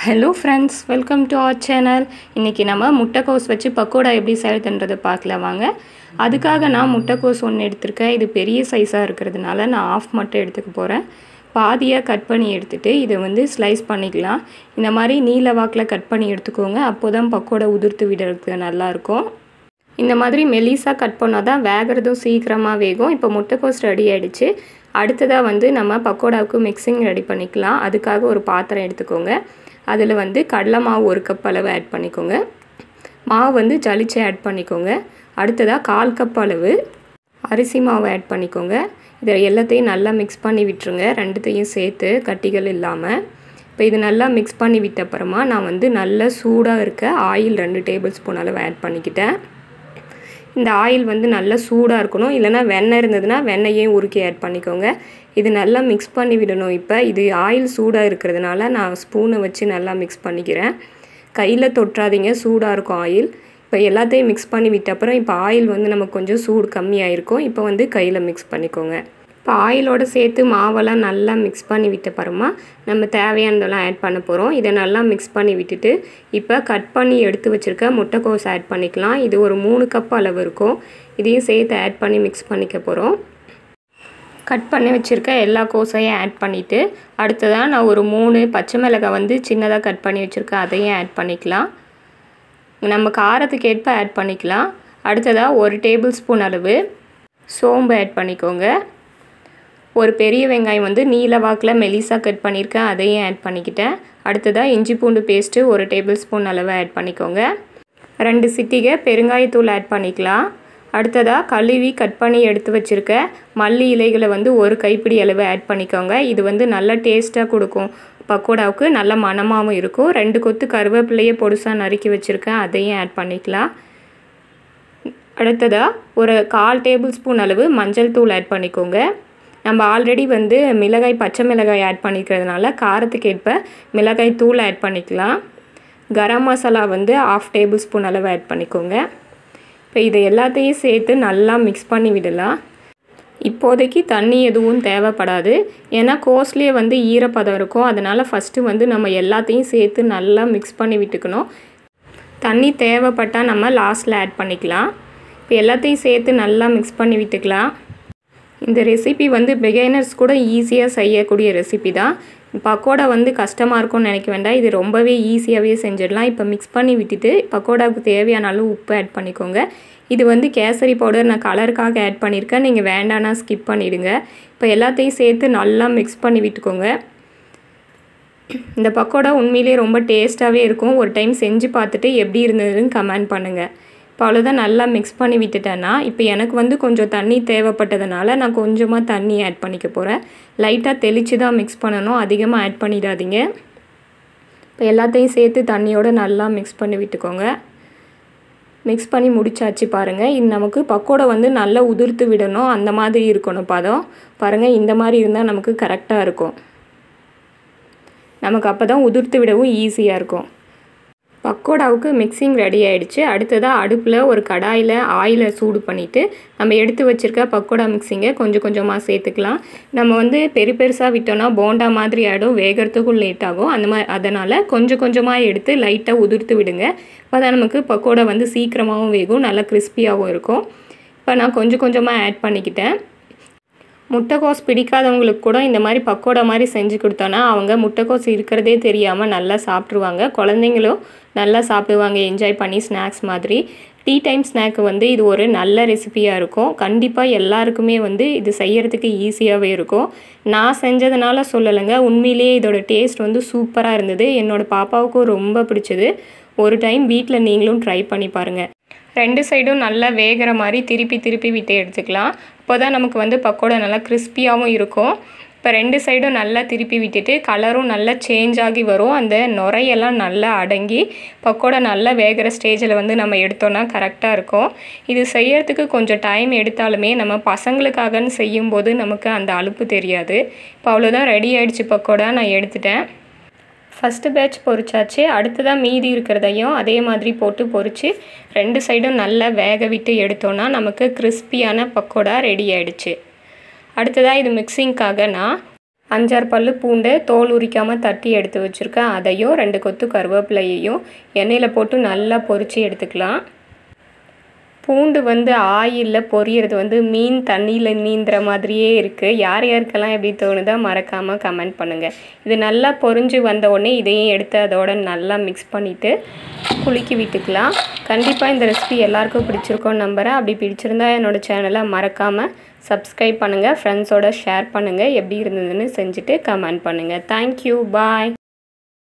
hello friends welcome to our channel இன்றைக்கி நம்ம முட்டைக்கோஸ் வச்சு பக்கோடா எப்படி செய்யறதுன்றதை பார்க்கலாம் வாங்க அதுக்காக நான் முட்டைக்கோஸ் ஒன்று எடுத்திருக்கேன் இது பெரிய சைஸாக இருக்கிறதுனால நான் ஆஃப் மட்டும் எடுத்துக்க போகிறேன் பாதியாக கட் பண்ணி எடுத்துகிட்டு இதை வந்து ஸ்லைஸ் பண்ணிக்கலாம் இந்த மாதிரி நீல வாக்கில் கட் பண்ணி எடுத்துக்கோங்க அப்போ தான் பக்கோடா உதிர்த்து விடுறதுக்கு நல்லாயிருக்கும் இந்த மாதிரி மெலிசாக கட் பண்ணால் தான் வேகிறதும் சீக்கிரமாக வேகும் இப்போ முட்டைக்கோஸ் ரெடி ஆகிடுச்சு அடுத்ததாக வந்து நம்ம பக்கோடாவுக்கு மிக்சிங் ரெடி பண்ணிக்கலாம் அதுக்காக ஒரு பாத்திரம் எடுத்துக்கோங்க அதில் வந்து கடலை மாவு ஒரு கப் அளவு ஆட் பண்ணிக்கோங்க மாவு வந்து ஜலிச்சு ஆட் பண்ணிக்கோங்க அடுத்ததாக கால் கப் அளவு அரிசி மாவு ஆட் பண்ணிக்கோங்க இதை எல்லாத்தையும் நல்லா மிக்ஸ் பண்ணி விட்டுருங்க ரெண்டுத்தையும் சேர்த்து கட்டிகள் இல்லாமல் இப்போ இது நல்லா மிக்ஸ் பண்ணி விட்ட அப்புறமா நான் வந்து நல்லா சூடாக இருக்க ஆயில் ரெண்டு டேபிள் ஸ்பூன் அளவு ஆட் பண்ணிக்கிட்டேன் இந்த ஆயில் வந்து நல்லா சூடாக இருக்கணும் இல்லைனா வெண்ணெய் இருந்ததுன்னா வெண்ணெயையும் உருக்கி ஆட் பண்ணிக்கோங்க இது நல்லா மிக்ஸ் பண்ணி விடணும் இப்போ இது ஆயில் சூடாக இருக்கிறதுனால நான் ஸ்பூனை வச்சு நல்லா மிக்ஸ் பண்ணிக்கிறேன் கையில் தொட்டுறாதீங்க சூடாக இருக்கும் ஆயில் இப்போ எல்லாத்தையும் மிக்ஸ் பண்ணி விட்ட அப்புறம் இப்போ ஆயில் வந்து நமக்கு கொஞ்சம் சூடு கம்மியாக இருக்கும் இப்போ வந்து கையில் மிக்ஸ் பண்ணிக்கோங்க இப்போ ஆயிலோடு சேர்த்து மாவெல்லாம் நல்லா மிக்ஸ் பண்ணி விட்ட அப்புறமா நம்ம தேவையானதெல்லாம் ஆட் பண்ண போகிறோம் இதை நல்லா மிக்ஸ் பண்ணி விட்டுட்டு இப்போ கட் பண்ணி எடுத்து வச்சுருக்க முட்டைக்கோஸ் ஆட் பண்ணிக்கலாம் இது ஒரு மூணு கப் அளவு இருக்கும் இதையும் சேர்த்து ஆட் பண்ணி மிக்ஸ் பண்ணிக்க போகிறோம் கட் பண்ணி வச்சுருக்க எல்லா கோஸையும் ஆட் பண்ணிவிட்டு அடுத்ததாக நான் ஒரு மூணு பச்சை மிளகாய் வந்து சின்னதாக கட் பண்ணி வச்சுருக்கேன் அதையும் ஆட் பண்ணிக்கலாம் நம்ம காரத்துக்கு ஏற்ப ஆட் பண்ணிக்கலாம் அடுத்ததாக ஒரு டேபிள் ஸ்பூன் அளவு சோம்பு ஆட் பண்ணிக்கோங்க ஒரு பெரிய வெங்காயம் வந்து நீல வாக்கில் மெலிசாக கட் பண்ணியிருக்கேன் அதையும் ஆட் பண்ணிக்கிட்டேன் அடுத்ததாக இஞ்சி பூண்டு பேஸ்ட்டு ஒரு டேபிள் ஸ்பூன் அளவு ஆட் பண்ணிக்கோங்க ரெண்டு சிட்டிகை பெருங்காயத்தூள் ஆட் பண்ணிக்கலாம் அடுத்ததாக கழுவி கட் பண்ணி எடுத்து வச்சுருக்க மல்லி இலைகளை வந்து ஒரு கைப்பிடி அளவு ஆட் பண்ணிக்கோங்க இது வந்து நல்ல டேஸ்ட்டாக கொடுக்கும் பக்கோடாவுக்கு நல்ல மணமாகவும் இருக்கும் ரெண்டு கொத்து கருவேப்பிலையை பொடுசாக நறுக்கி வச்சுருக்கேன் அதையும் ஆட் பண்ணிக்கலாம் அடுத்ததாக ஒரு கால் டேபிள் ஸ்பூன் அளவு மஞ்சள் தூள் ஆட் பண்ணிக்கோங்க நம்ம ஆல்ரெடி வந்து மிளகாய் பச்சை மிளகாய் ஆட் பண்ணிக்கிறதுனால காரத்துக்கு ஏற்ப மிளகாய் தூள் ஆட் பண்ணிக்கலாம் கரம் மசாலா வந்து ஆஃப் டேபிள் ஸ்பூன் அளவு ஆட் பண்ணிக்கோங்க இப்போ இதை எல்லாத்தையும் சேர்த்து நல்லா மிக்ஸ் பண்ணி விடலாம் இப்போதைக்கு தண்ணி எதுவும் தேவைப்படாது ஏன்னா கோஸ்லேயே வந்து ஈரப்பதம் இருக்கும் அதனால் ஃபஸ்ட்டு வந்து நம்ம எல்லாத்தையும் சேர்த்து நல்லா மிக்ஸ் பண்ணி விட்டுக்கணும் தண்ணி தேவைப்பட்டால் நம்ம லாஸ்ட்டில் ஆட் பண்ணிக்கலாம் இப்போ எல்லாத்தையும் சேர்த்து நல்லா மிக்ஸ் பண்ணி விட்டுக்கலாம் இந்த ரெசிபி வந்து பிகைனர்ஸ் கூட ஈஸியாக செய்யக்கூடிய ரெசிபி தான் பக்கோடா வந்து கஷ்டமாக இருக்கும்னு நினைக்க வேண்டாம் இது ரொம்பவே ஈஸியாகவே செஞ்சிடலாம் இப்போ மிக்ஸ் பண்ணி விட்டுட்டு பக்கோடாவுக்கு தேவையான அளவு உப்பு ஆட் பண்ணிக்கோங்க இது வந்து கேசரி பவுடர் நான் கலருக்காக ஆட் பண்ணியிருக்கேன் நீங்கள் வேண்டானா ஸ்கிப் பண்ணிவிடுங்க இப்போ எல்லாத்தையும் சேர்த்து நல்லா மிக்ஸ் பண்ணி விட்டுக்கோங்க இந்த பக்கோடா உண்மையிலே ரொம்ப டேஸ்ட்டாகவே இருக்கும் ஒரு டைம் செஞ்சு பார்த்துட்டு எப்படி இருந்ததுன்னு கமெண்ட் பண்ணுங்கள் இப்போ அவ்வளோதான் நல்லா மிக்ஸ் பண்ணி விட்டுட்டேன்னா இப்போ எனக்கு வந்து கொஞ்சம் தண்ணி தேவைப்பட்டதுனால நான் கொஞ்சமாக தண்ணி ஆட் பண்ணிக்க போகிறேன் லைட்டாக தெளித்து தான் மிக்ஸ் பண்ணணும் அதிகமாக ஆட் பண்ணிடாதீங்க இப்போ எல்லாத்தையும் சேர்த்து தண்ணியோடு நல்லா மிக்ஸ் பண்ணி விட்டுக்கோங்க மிக்ஸ் பண்ணி முடிச்சாச்சு பாருங்கள் இது நமக்கு பக்கோடா வந்து நல்லா உதிர்த்து விடணும் அந்த மாதிரி இருக்கணும் பதம் பாருங்கள் இந்த மாதிரி இருந்தால் நமக்கு கரெக்டாக இருக்கும் நமக்கு அப்போ தான் உதிர்த்து விடவும் ஈஸியாக இருக்கும் பக்கோடாவுக்கு மிக்சிங் ரெடி ஆகிடுச்சு அடுத்ததாக அடுப்பில் ஒரு கடாயில் ஆயிலை சூடு பண்ணிவிட்டு நம்ம எடுத்து வச்சுருக்க பக்கோடா மிக்சிங்கை கொஞ்சம் கொஞ்சமாக சேர்த்துக்கலாம் நம்ம வந்து பெரு பெருசாக விட்டோன்னா போண்டா மாதிரி ஆகிடும் வேகிறதுக்கும் லேட் ஆகும் அந்த மாதிரி அதனால் கொஞ்சம் கொஞ்சமாக எடுத்து லைட்டாக உதிர்த்து விடுங்க அப்போ தான் நமக்கு பக்கோடா வந்து சீக்கிரமாகவும் வேகும் நல்லா கிறிஸ்பியாகவும் இருக்கும் இப்போ நான் கொஞ்சம் கொஞ்சமாக ஆட் பண்ணிக்கிட்டேன் முட்டைக்கோஸ் பிடிக்காதவங்களுக்கு கூட இந்த மாதிரி பக்கோடா மாதிரி செஞ்சு கொடுத்தோன்னா அவங்க முட்டைக்கோஸ் இருக்கிறதே தெரியாமல் நல்லா சாப்பிட்ருவாங்க குழந்தைங்களும் நல்லா சாப்பிடுவாங்க என்ஜாய் பண்ணி ஸ்நாக்ஸ் மாதிரி டீ டைம் ஸ்நாக்கு வந்து இது ஒரு நல்ல ரெசிபியாக இருக்கும் கண்டிப்பாக எல்லாருக்குமே வந்து இது செய்கிறதுக்கு ஈஸியாகவே இருக்கும் நான் செஞ்சதுனால சொல்லலைங்க உண்மையிலேயே இதோட டேஸ்ட் வந்து சூப்பராக இருந்தது என்னோடய பாப்பாவுக்கும் ரொம்ப பிடிச்சது ஒரு டைம் வீட்டில் நீங்களும் ட்ரை பண்ணி பாருங்கள் ரெண்டு சைடும் நல்லா வேகிற மாதிரி திருப்பி திருப்பி விட்டு எடுத்துக்கலாம் அப்போ தான் நமக்கு வந்து பக்கோடா நல்லா கிறிஸ்பியாகவும் இருக்கும் இப்போ ரெண்டு சைடும் நல்லா திருப்பி விட்டுட்டு கலரும் நல்லா சேஞ்ச் ஆகி வரும் அந்த நுரையெல்லாம் நல்லா அடங்கி பக்கோடா நல்லா வேகிற ஸ்டேஜில் வந்து நம்ம எடுத்தோன்னா கரெக்டாக இருக்கும் இது செய்யறதுக்கு கொஞ்சம் டைம் எடுத்தாலுமே நம்ம பசங்களுக்காகன்னு செய்யும்போது நமக்கு அந்த அலுப்பு தெரியாது இப்போ அவ்வளோதான் ரெடி ஆகிடுச்சு பக்கோடா நான் எடுத்துட்டேன் ஃபஸ்ட்டு பேட்ச் பொரிச்சாச்சு அடுத்ததாக மீதி இருக்கிறதையும் அதே மாதிரி போட்டு பொரித்து ரெண்டு சைடும் நல்லா வேக விட்டு எடுத்தோன்னா நமக்கு கிறிஸ்பியான பக்கோடா ரெடி ஆகிடுச்சு அடுத்ததாக இது மிக்சிங்க்காக நான் அஞ்சாறு பல்லு பூண்டு தோல் உரிக்காமல் தட்டி எடுத்து வச்சுருக்கேன் அதையும் ரெண்டு கொத்து கருவேப்பிலையையும் எண்ணெயில் போட்டு நல்லா பொரித்து எடுத்துக்கலாம் பூண்டு வந்து ஆயிலில் பொரியறது வந்து மீன் தண்ணியில் நீந்துற மாதிரியே இருக்குது யார் யாருக்கெல்லாம் எப்படி தோணுதோ மறக்காமல் கமெண்ட் பண்ணுங்கள் இது நல்லா பொரிஞ்சு வந்த உடனே இதையும் எடுத்து அதோட நல்லா மிக்ஸ் பண்ணிவிட்டு குலுக்கி விட்டுக்கலாம் கண்டிப்பாக இந்த ரெசிபி எல்லாருக்கும் பிடிச்சிருக்கோன்னு நம்புகிறேன் அப்படி பிடிச்சிருந்தா என்னோடய சேனலை மறக்காமல் சப்ஸ்கிரைப் பண்ணுங்கள் ஃப்ரெண்ட்ஸோட ஷேர் பண்ணுங்கள் எப்படி இருந்ததுன்னு செஞ்சுட்டு கமெண்ட் பண்ணுங்கள் தேங்க்யூ பாய்